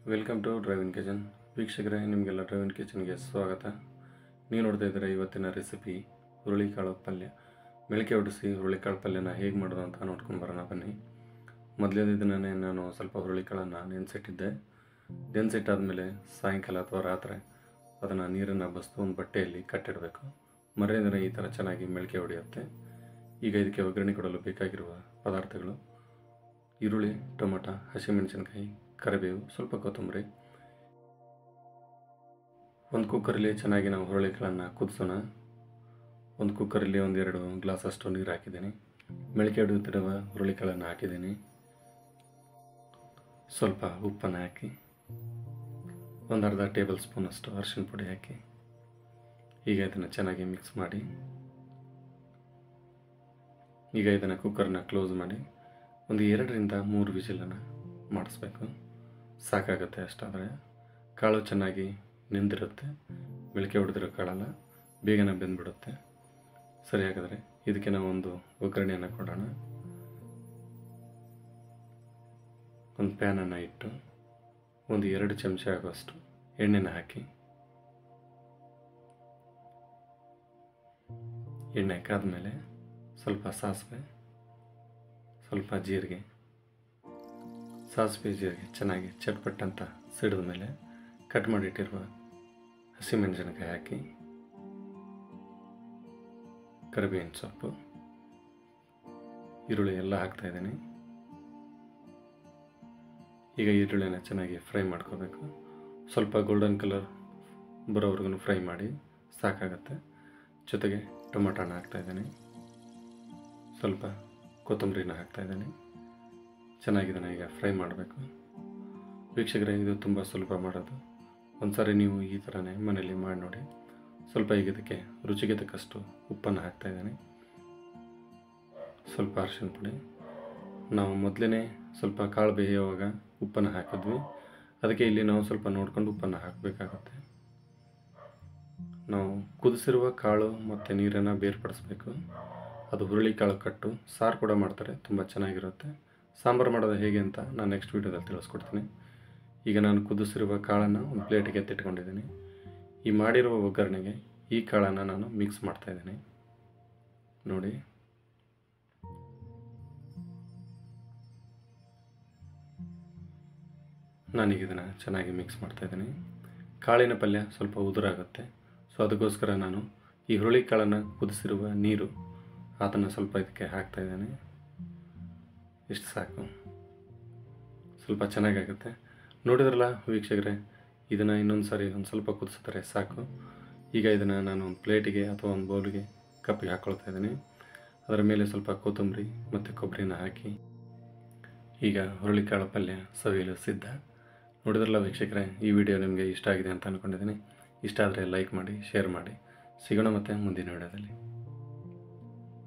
welcome to driving kitchen ವೀಕ್ಷಕರೇ ನಿಮಗೆಲ್ಲ driving ಕಿಚನ್ಗೆ ಸ್ವಾಗತ ನೀವು ನೋಡ್ತಾ ಇದ್ದೀರಾ ಇವತ್ತಿನ ರೆಸಿಪಿ ಹುರುಳಿಕಾಳು ಪಲ್ಯ ಮೆಳಕೆ ಹೊಡಿಸಿ ಹುರುಳಿಕಾಳು ಪಲ್ಯನ ಹೇಗೆ ಮಾಡೋದು ಅಂತ ನೋಡ್ಕೊಂಡು ಬರೋಣ ಬನ್ನಿ ಮೊದಲನೇ ದಿನವೇ ನಾನು ಸ್ವಲ್ಪ ಹುರುಳಿಕಾಳನ್ನು ನೆನೆಸಿಟ್ಟಿದ್ದೆ ನೆನೆಸಿಟ್ಟಾದಮೇಲೆ ಸಾಯಂಕಾಲ ಅಥವಾ ರಾತ್ರಿ ಅದನ್ನು ನೀರನ್ನು ಬಸ್ತು ಒಂದು ಬಟ್ಟೆಯಲ್ಲಿ ಕಟ್ಟಿಡಬೇಕು ಮರನೇ ದಿನ ಈ ಥರ ಚೆನ್ನಾಗಿ ಮೆಳಕೆ ಹೊಡೆಯುತ್ತೆ ಈಗ ಇದಕ್ಕೆ ಒಗ್ಗರಣೆ ಕೊಡಲು ಬೇಕಾಗಿರುವ ಪದಾರ್ಥಗಳು ಈರುಳ್ಳಿ ಟೊಮೊಟೊ ಹಸಿಮೆಣಸಿನಕಾಯಿ ಕರಿಬೇವು ಸ್ವಲ್ಪ ಕೊತ್ತಂಬರಿ ಒಂದು ಕುಕ್ಕರಲ್ಲಿ ಚೆನ್ನಾಗಿ ನಾವು ಹುರುಳಿಕಾಳನ್ನು ಕುದಿಸೋಣ ಒಂದು ಕುಕ್ಕರಲ್ಲಿ ಒಂದೆರಡು ಗ್ಲಾಸಷ್ಟು ನೀರು ಹಾಕಿದ್ದೀನಿ ಮೆಳಕೆ ಹೊಡೆಯುತ್ತಿರುವ ಹುರುಳಿಕಾಳನ್ನು ಹಾಕಿದ್ದೀನಿ ಸ್ವಲ್ಪ ಉಪ್ಪನ್ನು ಹಾಕಿ ಒಂದು ಅರ್ಧ ಟೇಬಲ್ ಸ್ಪೂನಷ್ಟು ಅರಿಶಿನ ಪುಡಿ ಹಾಕಿ ಈಗ ಇದನ್ನು ಚೆನ್ನಾಗಿ ಮಿಕ್ಸ್ ಮಾಡಿ ಈಗ ಇದನ್ನು ಕುಕ್ಕರ್ನ ಕ್ಲೋಸ್ ಮಾಡಿ ಒಂದು ಎರಡರಿಂದ ಮೂರು ವಿಜಿಲನ್ನು ಮಾಡಿಸ್ಬೇಕು ಸಾಕಾಗುತ್ತೆ ಅಷ್ಟಾದರೆ ಕಾಳು ಚೆನ್ನಾಗಿ ನೆಂದಿರುತ್ತೆ ಬೆಳಕೆ ಹೊಡೆದಿರೋ ಕಾಳಲ್ಲ ಬೇಗನೆ ಬೆಂದ್ಬಿಡುತ್ತೆ ಸರಿ ಹಾಗಾದರೆ ಇದಕ್ಕೆ ನಾವು ಒಂದು ಒಗ್ಗರಣೆಯನ್ನು ಕೊಡೋಣ ಒಂದು ಪ್ಯಾನನ್ನು ಇಟ್ಟು ಒಂದು ಎರಡು ಚಮಚ ಆಗುವಷ್ಟು ಎಣ್ಣೆನ ಹಾಕಿ ಎಣ್ಣೆ ಕಾದ್ಮೇಲೆ ಸ್ವಲ್ಪ ಸಾಸಿವೆ ಸ್ವಲ್ಪ ಜೀರಿಗೆ ಸಾಸಿವೆ ಜೀರಿಗೆ ಚೆನ್ನಾಗಿ ಚಟ್ಪಟ್ಟಂತ ಸಿಡಿದ ಮೇಲೆ ಕಟ್ ಮಾಡಿಟ್ಟಿರುವ ಹಸಿಮೆಣಸಿನಕಾಯಿ ಹಾಕಿ ಕರಿಬೇವಿನ ಸೊಪ್ಪು ಈರುಳ್ಳಿ ಎಲ್ಲ ಹಾಕ್ತಾ ಇದ್ದೀನಿ ಈಗ ಈರುಳ್ಳಿನ ಚೆನ್ನಾಗಿ ಫ್ರೈ ಮಾಡ್ಕೋಬೇಕು ಸ್ವಲ್ಪ ಗೋಲ್ಡನ್ ಕಲರ್ ಬರೋವರೆಗೂ ಫ್ರೈ ಮಾಡಿ ಸಾಕಾಗತ್ತೆ ಜೊತೆಗೆ ಟೊಮೊಟೊನ ಹಾಕ್ತಾಯಿದ್ದೀನಿ ಸ್ವಲ್ಪ ಕೊತ್ತಂಬರಿನ ಹಾಕ್ತಾಯಿದ್ದೀನಿ ಚೆನ್ನಾಗಿದ್ದಾನೆ ಈಗ ಫ್ರೈ ಮಾಡಬೇಕು ವೀಕ್ಷಕರೇ ಇದು ತುಂಬ ಸುಲಭ ಮಾಡೋದು ಒಂದು ಸಾರಿ ನೀವು ಈ ಥರನೇ ಮನೇಲಿ ಮಾಡಿ ನೋಡಿ ಸ್ವಲ್ಪ ಈಗ ಇದಕ್ಕೆ ರುಚಿಗೆ ತಕ್ಕಷ್ಟು ಉಪ್ಪನ್ನು ಹಾಕ್ತಾಯಿದ್ದೀನಿ ಸ್ವಲ್ಪ ಅರಿಶಿನ ಪುಡಿ ನಾವು ಮೊದಲೇ ಸ್ವಲ್ಪ ಕಾಳು ಬೇಯುವಾಗ ಉಪ್ಪನ್ನು ಹಾಕಿದ್ವಿ ಅದಕ್ಕೆ ಇಲ್ಲಿ ನಾವು ಸ್ವಲ್ಪ ನೋಡ್ಕೊಂಡು ಉಪ್ಪನ್ನು ಹಾಕಬೇಕಾಗುತ್ತೆ ನಾವು ಕುದಿಸಿರುವ ಕಾಳು ಮತ್ತು ನೀರನ್ನು ಬೇರ್ಪಡಿಸ್ಬೇಕು ಅದು ಹುರುಳಿ ಕಾಳು ಕಟ್ಟು ಸಾರು ಕೂಡ ಮಾಡ್ತಾರೆ ತುಂಬ ಚೆನ್ನಾಗಿರುತ್ತೆ ಸಾಂಬಾರು ಮಾಡೋದು ಹೇಗೆ ಅಂತ ನಾನು ನೆಕ್ಸ್ಟ್ ವೀಡಿಯೋದಲ್ಲಿ ತಿಳಿಸ್ಕೊಡ್ತೀನಿ ಈಗ ನಾನು ಕುದಿಸಿರುವ ಕಾಳನ್ನು ಒಂದು ಪ್ಲೇಟಿಗೆ ಎತ್ತಿಟ್ಕೊಂಡಿದ್ದೀನಿ ಈ ಮಾಡಿರುವ ಒಗ್ಗರಣೆಗೆ ಈ ಕಾಳನ್ನು ನಾನು ಮಿಕ್ಸ್ ಮಾಡ್ತಾಯಿದ್ದೀನಿ ನೋಡಿ ನಾನೀಗ ಇದನ್ನು ಚೆನ್ನಾಗಿ ಮಿಕ್ಸ್ ಮಾಡ್ತಾಯಿದ್ದೀನಿ ಕಾಳಿನ ಪಲ್ಯ ಸ್ವಲ್ಪ ಉದುರಾಗುತ್ತೆ ಸೊ ಅದಕ್ಕೋಸ್ಕರ ನಾನು ಈ ಹುರುಳಿ ಕಾಳನ್ನು ಕುದಿಸಿರುವ ನೀರು ಅದನ್ನು ಸ್ವಲ್ಪ ಇದಕ್ಕೆ ಹಾಕ್ತಾಯಿದ್ದೀನಿ ಇಷ್ಟು ಸಾಕು ಸ್ವಲ್ಪ ಚೆನ್ನಾಗಾಗುತ್ತೆ ನೋಡಿದ್ರಲ್ಲ ವೀಕ್ಷಕರೇ ಇದನ್ನು ಇನ್ನೊಂದು ಸಾರಿ ಒಂದು ಸ್ವಲ್ಪ ಕುದಿಸಿದ್ರೆ ಸಾಕು ಈಗ ಇದನ್ನು ನಾನು ಒಂದು ಪ್ಲೇಟಿಗೆ ಅಥವಾ ಒಂದು ಬೌಲಿಗೆ ಕಪ್ಪಿಗೆ ಹಾಕ್ಕೊಳ್ತಾ ಇದ್ದೀನಿ ಅದರ ಮೇಲೆ ಸ್ವಲ್ಪ ಕೊತ್ತಂಬರಿ ಮತ್ತು ಕೊಬ್ಬರಿನ ಹಾಕಿ ಈಗ ಹುರುಳಿಕಾಳು ಪಲ್ಯ ಸವಿಯಲು ಸಿದ್ಧ ನೋಡಿದ್ರಲ್ಲ ವೀಕ್ಷಕರೇ ಈ ವಿಡಿಯೋ ನಿಮಗೆ ಇಷ್ಟ ಆಗಿದೆ ಅಂತ ಅಂದ್ಕೊಂಡಿದ್ದೀನಿ ಇಷ್ಟ ಆದರೆ ಲೈಕ್ ಮಾಡಿ ಶೇರ್ ಮಾಡಿ ಸಿಗೋಣ ಮತ್ತೆ ಮುಂದಿನ ವಿಡಿಯೋದಲ್ಲಿ